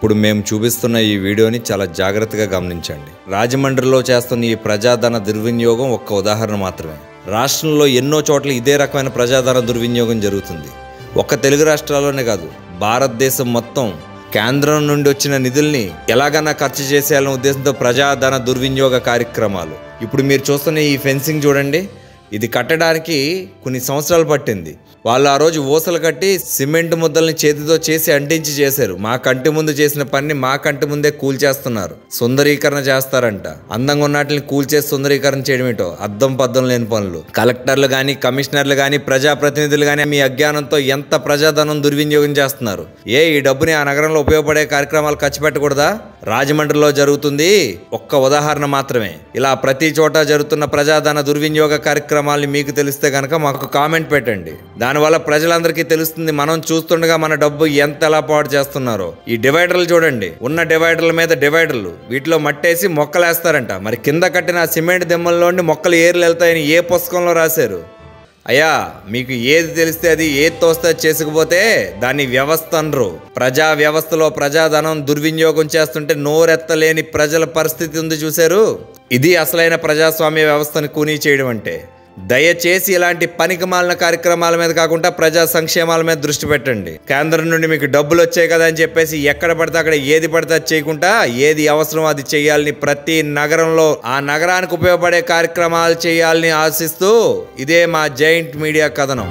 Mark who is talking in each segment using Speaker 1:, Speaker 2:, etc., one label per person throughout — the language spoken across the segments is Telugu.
Speaker 1: ఇప్పుడు మేము చూపిస్తున్న ఈ వీడియోని చాలా జాగ్రత్తగా గమనించండి రాజమండ్రిలో చేస్తున్న ఈ ప్రజాధన దుర్వినియోగం ఒక్క ఉదాహరణ మాత్రమే రాష్ట్రంలో ఎన్నో చోట్ల ఇదే రకమైన ప్రజాధన దుర్వినియోగం జరుగుతుంది ఒక్క తెలుగు రాష్ట్రాల్లోనే కాదు భారతదేశం మొత్తం కేంద్రం నుండి వచ్చిన నిధుల్ని ఎలాగైనా ఖర్చు చేసేయాలనే ఉద్దేశంతో ప్రజాధన దుర్వినియోగ కార్యక్రమాలు ఇప్పుడు మీరు చూస్తున్న ఈ ఫెన్సింగ్ చూడండి ఇది కట్టడానికి కొన్ని సంవత్సరాలు పట్టింది వాళ్ళు ఆ రోజు ఊసలు కట్టి సిమెంట్ ముద్దల్ని చేతితో చేసి అంటించి చేశారు మా కంటి ముందు చేసిన పని మా కంటి ముందే కూల్చేస్తున్నారు సుందరీకరణ చేస్తారంట అందంగా ఉన్నట్లని కూల్చేసి సుందరీకరణ చేయడం ఏంటో అద్దం పద్దం లేని పనులు కలెక్టర్లు కానీ కమిషనర్లు కానీ ప్రజాప్రతినిధులు కానీ మీ అజ్ఞానంతో ఎంత ప్రజాధనం దుర్వినియోగం చేస్తున్నారు ఏ ఈ డబ్బుని ఆ నగరంలో ఉపయోగపడే కార్యక్రమాలు ఖర్చు పెట్టకూడదా రాజమండ్రిలో జరుగుతుంది ఒక్క ఉదాహరణ మాత్రమే ఇలా ప్రతి చోట జరుగుతున్న ప్రజాధన దుర్వినియోగ కార్యక్రమాల్ని మీకు తెలిస్తే కనుక మాకు కామెంట్ పెట్టండి దానివల్ల ప్రజలందరికీ తెలుస్తుంది మనం చూస్తుండగా మన డబ్బు ఎంత ఎలా పాడు చేస్తున్నారో ఈ డివైడర్లు చూడండి ఉన్న డివైడర్ల మీద డివైడర్లు వీటిలో మట్టేసి మొక్కలు వేస్తారంట మరి కింద కట్టిన ఆ సిమెంట్ దిమ్మల్లోండి మొక్కలు ఏర్లు వెళ్తాయని ఏ పుస్తకంలో రాశారు అయ్యా మీకు ఏది తెలిస్తే అది ఏది తోస్తే అది చేసుకుపోతే దాన్ని వ్యవస్థ అనరు ప్రజా వ్యవస్థలో ప్రజాధనం దుర్వినియోగం చేస్తుంటే నోరెత్తలేని ప్రజల పరిస్థితి ఉంది చూశారు ఇది అసలైన ప్రజాస్వామ్య వ్యవస్థను కూనీ చేయడం అంటే దయచేసి ఇలాంటి పనికి మాలిన కార్యక్రమాల మీద కాకుండా ప్రజా సంక్షేమాల మీద దృష్టి పెట్టండి కేంద్రం నుండి మీకు డబ్బులు వచ్చాయి కదా అని చెప్పేసి ఎక్కడ పడితే అక్కడ ఏది పడితే అది చేయకుండా ఏది అవసరం అది చేయాలని ప్రతి నగరంలో ఆ నగరానికి ఉపయోగపడే కార్యక్రమాలు చేయాలని ఆశిస్తూ ఇదే మా జైంట్ మీడియా కథనం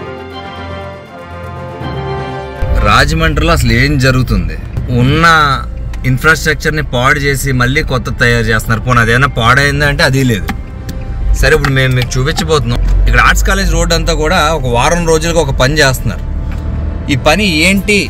Speaker 1: రాజమండ్రిలో అసలు ఏం జరుగుతుంది ఉన్న ఇన్ఫ్రాస్ట్రక్చర్ని పాడు చేసి మళ్ళీ కొత్త తయారు చేస్తున్నారు పోనీ అదేమైనా పాడైందా అంటే అది లేదు సరే ఇప్పుడు మేము మీకు చూపించబోతున్నాం ఇక్కడ ఆర్ట్స్ కాలేజ్ రోడ్ అంతా కూడా ఒక వారం రోజులుగా ఒక పని చేస్తున్నారు ఈ పని ఏంటి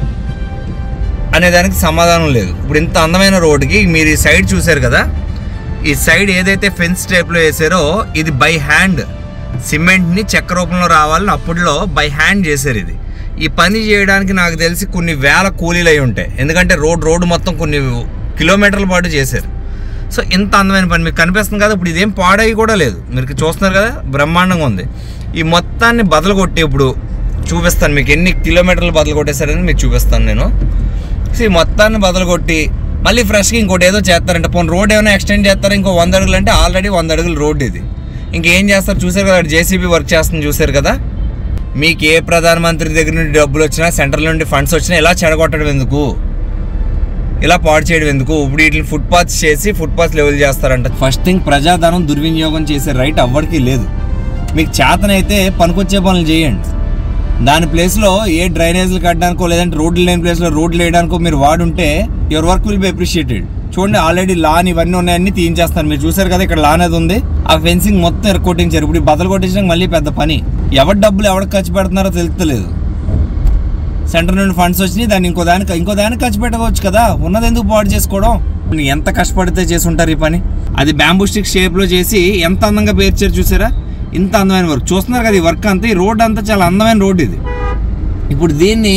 Speaker 1: అనే దానికి సమాధానం లేదు ఇప్పుడు ఇంత అందమైన రోడ్డుకి మీరు ఈ సైడ్ చూశారు కదా ఈ సైడ్ ఏదైతే ఫెన్స్ టైప్లో వేసారో ఇది బై హ్యాండ్ సిమెంట్ని చెక్క రూపంలో రావాలని అప్పుడులో బై హ్యాండ్ చేశారు ఇది ఈ పని చేయడానికి నాకు తెలిసి కొన్ని వేల కూలీలు అయి ఉంటాయి ఎందుకంటే రోడ్ రోడ్డు మొత్తం కొన్ని కిలోమీటర్ల పాటు చేశారు సో ఇంత అందమైన పని మీకు కనిపిస్తుంది కదా ఇప్పుడు ఇదేం పాడై కూడా లేదు మీరు చూస్తున్నారు కదా బ్రహ్మాండంగా ఉంది ఈ మొత్తాన్ని బదలు కొట్టి ఇప్పుడు చూపిస్తాను మీకు ఎన్ని కిలోమీటర్లు బదలు కొట్టేశారని మీకు చూపిస్తాను నేను సో ఈ మొత్తాన్ని బదలు కొట్టి మళ్ళీ ఫ్రెష్గా ఇంకోటి ఏదో చేస్తారంటే పోనీ రోడ్ ఏమైనా ఎక్స్టెండ్ చేస్తారా ఇంకో వంద అడుగులు అంటే ఆల్రెడీ వంద అడుగులు రోడ్ ఇది ఇంకేం చేస్తారు చూసారు కదా జేసీబీ వర్క్ చేస్తుంది చూసారు కదా మీకు ఏ ప్రధానమంత్రి దగ్గర నుండి డబ్బులు వచ్చినా సెంట్రల్ నుండి ఫండ్స్ వచ్చినా ఇలా చెడగొట్టడం ఎందుకు ఇలా పాడు చేయడం ఎందుకు ఇప్పుడు వీటిని ఫుట్పాత్స్ చేసి ఫుట్పాత్స్ లెవెల్ చేస్తారంట ఫస్ట్ థింగ్ ప్రజాధనం దుర్వినియోగం చేసే రైట్ ఎవ్వడికి లేదు మీకు చేతనైతే పనికొచ్చే పనులు చేయండి దాని ప్లేస్లో ఏ డ్రైనేజీలు కట్టడానికో లేదంటే రోడ్లు లేని ప్లేస్లో రోడ్లు వేయడానికో మీరు వాడుంటే your work will be appreciated చూడండి ఆల్రెడీ లాన్ ఇవన్నీ ఉన్నాయన్నీ తీయించేస్తాను మీరు చూసారు కదా ఇక్కడ లాన్ అది ఉంది ఆ ఫెన్సింగ్ మొత్తం ఎరకొట్టించారు ఇప్పుడు ఈ బదలు కొట్టించడానికి మళ్ళీ పెద్ద పని ఎవరి డబ్బులు ఎవరికి ఖర్చు పెడుతున్నారో తెలుస్తలేదు సెంటర్ నుండి ఫండ్స్ వచ్చినాయి దాన్ని ఇంకో దానికి ఇంకో దానికి ఖర్చు పెట్టవచ్చు కదా ఉన్నది ఎందుకు పాడు చేసుకోవడం ఎంత కష్టపడితే చేసి ఉంటారు ఈ పని అది బ్యాంబూ స్టిక్ షేప్లో చేసి ఎంత అందంగా పేర్చారు చూసారా ఇంత అందమైన వర్క్ చూస్తున్నారు కదా ఈ వర్క్ అంతా ఈ రోడ్ అంతా చాలా అందమైన రోడ్ ఇది ఇప్పుడు దీన్ని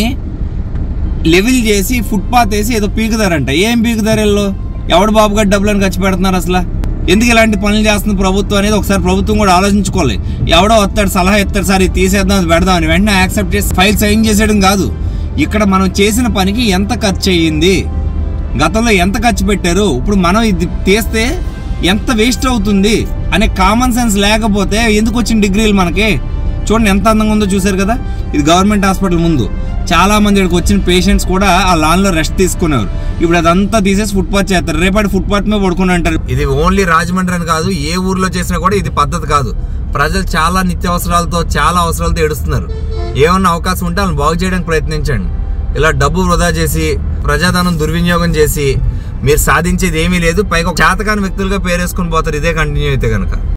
Speaker 1: లెవెల్ చేసి ఫుట్పాత్ వేసి ఏదో పీకుతారంట ఏం పీకుతారు వీళ్ళు ఎవడు బాబు గారు డబ్బులను ఖర్చు పెడుతున్నారు అసలు ఎందుకు ఇలాంటి పనులు చేస్తుంది ప్రభుత్వం అనేది ఒకసారి ప్రభుత్వం కూడా ఆలోచించుకోవాలి ఎవడో వస్తాడు సలహా ఇస్తాడు సార్ ఇది తీసేద్దాం అది పెడదాం అని వెంటనే యాక్సెప్ట్ చేసి ఫైల్ సైన్ చేసేయడం కాదు ఇక్కడ మనం చేసిన పనికి ఎంత ఖర్చు అయ్యింది గతంలో ఎంత ఖర్చు పెట్టారు ఇప్పుడు మనం ఇది తీస్తే ఎంత వేస్ట్ అవుతుంది అనే కామన్ సెన్స్ లేకపోతే ఎందుకు వచ్చిన డిగ్రీలు మనకి చూడండి ఎంత అందంగా ఉందో చూసారు కదా ఇది గవర్నమెంట్ హాస్పిటల్ ముందు చాలా మంది ఇక్కడికి వచ్చిన పేషెంట్స్ కూడా ఆ లాన్ లో రెస్ట్ తీసుకునేవారు ఇప్పుడు అదంతా తీసేసి ఫుట్పాత్ చేస్తారు రేపటి ఫుట్పాత్ మీద పడుకుని అంటారు ఇది ఓన్లీ రాజమండ్రి అని కాదు ఏ ఊర్లో చేసినా కూడా ఇది పద్ధతి కాదు ప్రజలు చాలా నిత్యావసరాలతో చాలా అవసరాలతో ఏడుస్తున్నారు ఏమన్నా అవకాశం ఉంటే వాళ్ళని బాగు చేయడానికి ప్రయత్నించండి ఇలా డబ్బు వృధా చేసి ప్రజాధనం దుర్వినియోగం చేసి మీరు సాధించేది ఏమీ లేదు పైగా ఒక చేతకాని వ్యక్తులుగా పేరేసుకుని పోతారు ఇదే కంటిన్యూ అయితే కనుక